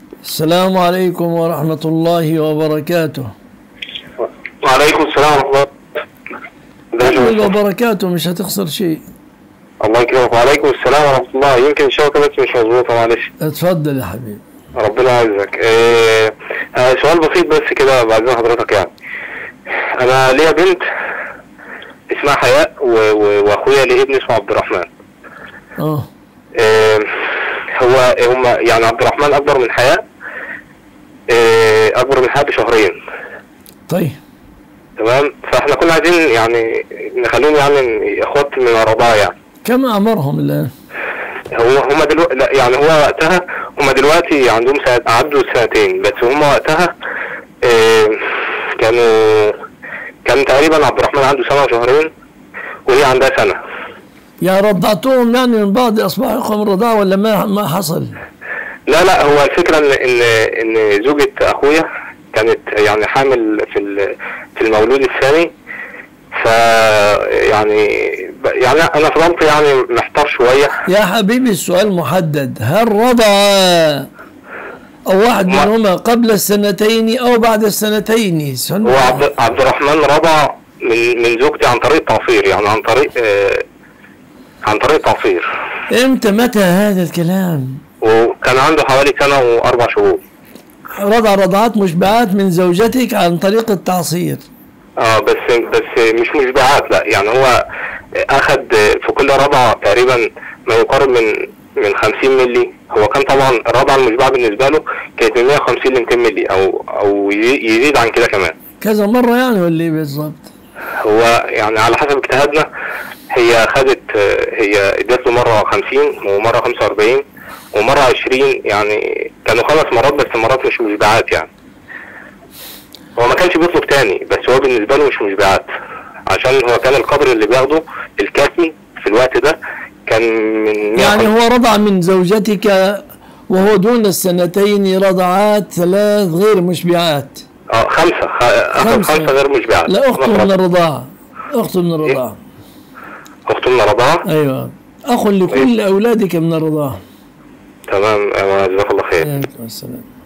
السلام عليكم ورحمة الله وبركاته وعليكم السلام ورحمة الله الله وبركاته مش هتخسر شيء الله يكرمك وعليكم السلام ورحمة الله يمكن الشبكة بس مش مظبوطة معلش اتفضل يا حبيبي ربنا يعزك إيه آه، سؤال بسيط بس كده بعد حضرتك يعني انا ليا بنت اسمها حياء و- و- واخويا ليه ابن اسمه عبد الرحمن اه إيه هو هم يعني عبد الرحمن اكبر من حياء إيه اكبر من حياء بشهرين طيب تمام فاحنا كنا عايزين يعني نخليهم يعني اخوات من الرضاعه يعني كم أعمارهم الآن هو هما دلوقتي لا يعني هو وقتها هما دلوقتي عندهم سنة عدوا سنتين بس هما وقتها آه، كانوا كان تقريبا عبد الرحمن عنده سنة وشهرين وهي عندها سنة يا رضعتوهم يعني من بعض أصبحوا إخوة من الرضاعة ولا ما ما حصل لا لا هو الفكرة ان ان ان زوجة اخويا كانت يعني حامل في ال- في المولود الثاني ف يعني ب- يعني انا فضلت يعني محتار شوية يا حبيبي السؤال محدد هل رضع أو واحد ما- منهما قبل السنتين أو بعد السنتين سن- هو عبد, عبد الرحمن رضع من من زوجتي عن طريق تعصير يعني عن طريق آه عن طريق تعصير إمتى متى هذا الكلام وكان عنده حوالي سنة وأربع شهور رضع رضعات مشبعات من زوجتك عن طريق التعصير اه بس بس مش مشبعات لا يعني هو أخد في كل رضعة تقريبا ما يقارب من من 50 ملي هو كان طبعا الرضعة المشبعة بالنسبة له كانت من 150 ل 200 ملي أو أو يزي- يزيد عن كده كمان كذا مرة يعني ولا إيه بالظبط هو يعني على حسب اجتهادنا هي خدت آه، هي ادت له مره 50 ومره 45 ومره 20 يعني كانوا خمس مرات بس مرات مش مشبعات يعني هو ما كانش بيطلب تاني بس هو بالنسبه له مش مشبعات عشان هو كان القدر اللي بياخده الكافي في الوقت ده كان من يعني 150 هو رضع من زوجتك وهو دون السنتين رضعات ثلاث غير مشبعات اه خمسه خ... اخذ خمسة. خمسه غير مشبعات لا أخته خمس من مرات. الرضاعة أخته من الرضاعة اخته من رضاعه أيوة أخ لكل أولادك من الرضاعة تمام آه، جزاك الله خير عليكم السلام